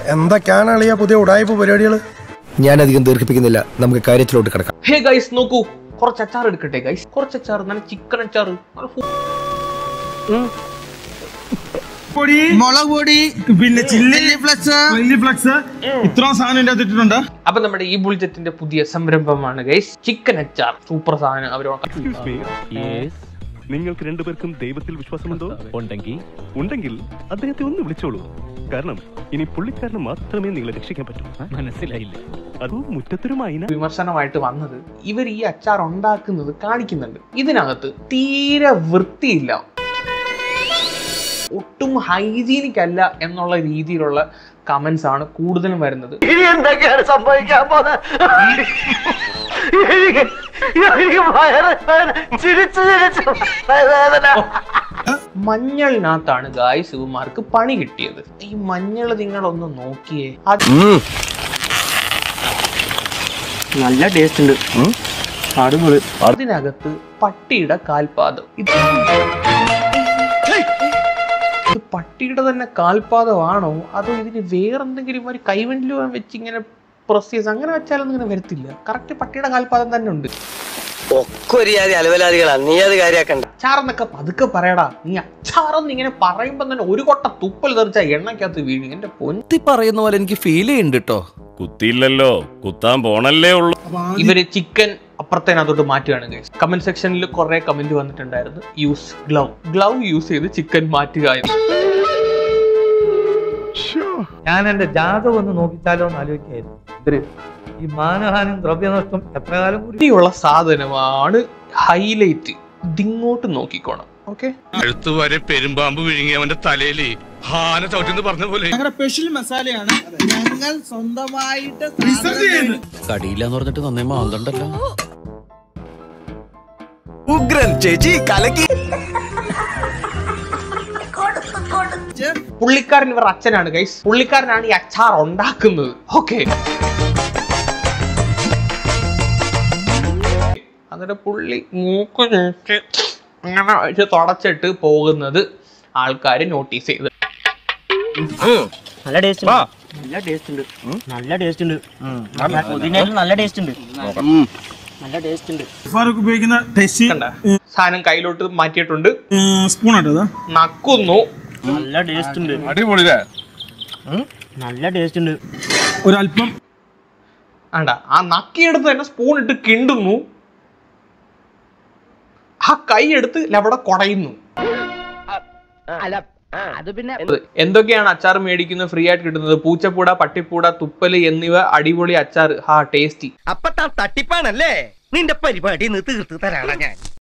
എന്തൊക്കെയാണ് അളിയ പുതിയ ഉടായ്പ പരിപാടികൾ ഞാനധികം ദീർഘിപ്പിക്കുന്നില്ല നമുക്ക് കാര്യത്തിലോട്ട് കിടക്കാം ഹേ ഗൈസ് നോക്കൂ കുറച്ച് അച്ചാർ എടുക്കട്ടെ ഗൈസ് കുറച്ച് അച്ചാർ നല്ല ചിക്കൻ അച്ചാർ നല്ല ഫു- പൊടി മുളക് പൊടി പിന്നെ chilli chilli flakes chilli flakes ഇത്രയും സാധനം ഇതിന്റെ അകത്ത് ഇട്ടിട്ടുണ്ട് അപ്പൊ നമ്മുടെ ഈ ബുൾജറ്റിന്റെ പുതിയ സംരംഭമാണ് ഗൈസ് ചിക്കൻ അച്ചാർ സൂപ്പർ സാധനം അവർ നിങ്ങൾക്ക് രണ്ടുപേർക്കും ദൈവത്തിൽ വിശ്വാസമുണ്ടോ ഉണ്ടെങ്കിൽ ഉണ്ടെങ്കിൽ അദ്ദേഹത്തെ ഒന്ന് വിളിച്ചോളൂ കാരണം ഇനി പുള്ളിക്കാരന് മാത്രമേ നിങ്ങളെ രക്ഷിക്കാൻ പറ്റൂ മനസ്സിലായില്ല അത് മുറ്റത്തൊരു മൈന വിമർശനമായിട്ട് വന്നത് ഇവർ ഈ അച്ചാർ ഉണ്ടാക്കുന്നത് കാണിക്കുന്നുണ്ട് ഇതിനകത്ത് തീരെ വൃത്തിയില്ല ഒട്ടും ഹൈജീനിക് അല്ല എന്നുള്ള രീതിയിലുള്ള കമന്റ്സ് ആണ് കൂടുതലും വരുന്നത് ഇനി എന്തൊക്കെയാണ് സംഭവിക്കാൻ പോകുന്നത് എനിക്ക് എനിക്ക് വയറ് വേദന. ചിരിച്ച് ചിരിച്ച് വേദന മഞ്ഞളിനകത്താണ് ഗായ്സ് ഇവന്മാർക്ക് പണി കിട്ടിയത് ഈ മഞ്ഞൾ നിങ്ങളൊന്ന് നോക്കിയേ അത് നല്ല ടേസ്റ്റ് ഉണ്ട് അടിപൊളി അതിനകത്ത് പട്ടിയുടെ കാൽപാദം ഇത് ഇത് പട്ടിയുടെ തന്നെ കാൽപാദമാണോ അതോ ഇതിന് വേറെന്തെങ്കിലും ഒരു കൈവണ്ടിൽ വെച്ച് ഇങ്ങനെ പ്രസ് ചെയ്ത് അങ്ങനെ വെച്ചാലൊന്നും ഇങ്ങനെ വരത്തില്ല കറക്റ്റ് പട്ടിയുടെ കാൽപാദം തന്നെ ഉണ്ട് ഒക്കെ ഒരു ജാതി അലവലാദികളാ നീ അത് കാര്യാക്കണ്ട അച്ചാറെന്നൊക്കെ പതുക്കെ പറയടാ നീ അച്ചാറെന്ന് ഇങ്ങനെ പറയുമ്പോ തന്നെ ഒരു കൊട്ട തുപ്പൽ തെറിച്ച എണ്ണയ്ക്കകത്ത് വീഴും എന്റെ പൊൻ കുത്തി പറയുന്ന പോലെ എനിക്ക് ഫീൽ ചെയ്യുന്നുണ്ട് കേട്ടോ കുത്തിയില്ലല്ലോ കുത്താൻ പോണല്ലേ ഉള്ളൂ ഇവര് ചിക്കൻ അപ്പുറത്തേനകത്തോട്ട് മാറ്റുകയാണ് കമന്റ് സെക്ഷനിൽ കുറെ കമന്റ് വന്നിട്ടുണ്ടായിരുന്നു യൂസ് ഗ്ലൗ ഗ്ലൗ യൂസ് ചെയ്ത് ചിക്കൻ മാറ്റുക എന്ന്. ഞാൻ എന്റെ ജാതകം ഒന്ന് നോക്കിച്ചാലോ എന്ന് ആലോചിക്കായിരുന്നു ഈ മാനഹാനും ദ്രവ്യനഷ്ടം എത്ര കാലം കൂടി ഇനിയുള്ള സാധനമാണ് ഹൈലൈറ്റ് ഇതിങ്ങോട്ട് നോക്കിക്കോണം ഓക്കെ അടുത്ത് വരെ പെരുമ്പാമ്പ് വിഴുങ്ങി അവന്റെ തലയില് ഹാന ചവിട്ടിന്ന് പറഞ്ഞ പോലെ ഞങ്ങളുടെ സ്പെഷ്യൽ മസാലയാണ് ഞങ്ങൾ സ്വന്തമായിട്ട് റിസർച്ച് ചെയ്യുന്നു കടിയില്ലാന്ന് പറഞ്ഞിട്ട് നന്നേ മാന്തണ്ടല്ലോ ഉഗ്രൻ ചേച്ചി കലക്കി പുള്ളിക്കാരൻ ഇവർ അച്ഛനാണ് ഗൈസ് പുള്ളിക്കാരനാണ് ഈ അച്ചാർ ഉണ്ടാക്കുന്നത് ഓക്കെ എന്നിട്ട് പുള്ളി മൂക്ക് നോക്കി അങ്ങനെ വെച്ച് തുടച്ചിട്ട് പോകുന്നത് ആൾക്കാർ നോട്ടീസ് ചെയ്ത് നല്ല ടേസ്റ്റ് നല്ല ടേസ്റ്റ് ഉണ്ട് നല്ല ടേസ്റ്റ് ഉണ്ട് പുതിനയിലും നല്ല ടേസ്റ്റ് ഉണ്ട് നല്ല ടേസ്റ്റ് ഉണ്ട് ഫാറൂഖ് ഉപയോഗിക്കുന്ന ടെസ്റ്റ് കണ്ട സാധനം കയ്യിലോട്ട് മാറ്റിയിട്ടുണ്ട് സ്പൂൺ ആട്ടോ അത് നക്കുന്നു നല്ല ടേസ്റ്റ് ഉണ്ട് അടിപൊളിയാ നല്ല ടേസ്റ്റ് ഉണ്ട് ഒരല്പം ആണ്ട ആ നക്കിയെടുത്ത് തന്നെ സ്പൂൺ ഇട്ട് കിണ്ടുന്നു ആ കൈ എടുത്ത് ലവിടെ കുടയുന്നു അത് എന്തൊക്കെയാണ് അച്ചാർ മേടിക്കുന്നത് ഫ്രീ ആയിട്ട് കിട്ടുന്നത് പൂച്ചപ്പൂട പട്ടിപ്പൂട തുപ്പല് എന്നിവ അടിപൊളി അച്ചാർ ഹാ ടേസ്റ്റി അപ്പൊ താൻ തട്ടിപ്പാണല്ലേ നിന്റെ പരിപാടി തീർത്ത് തരാണ് ഞാൻ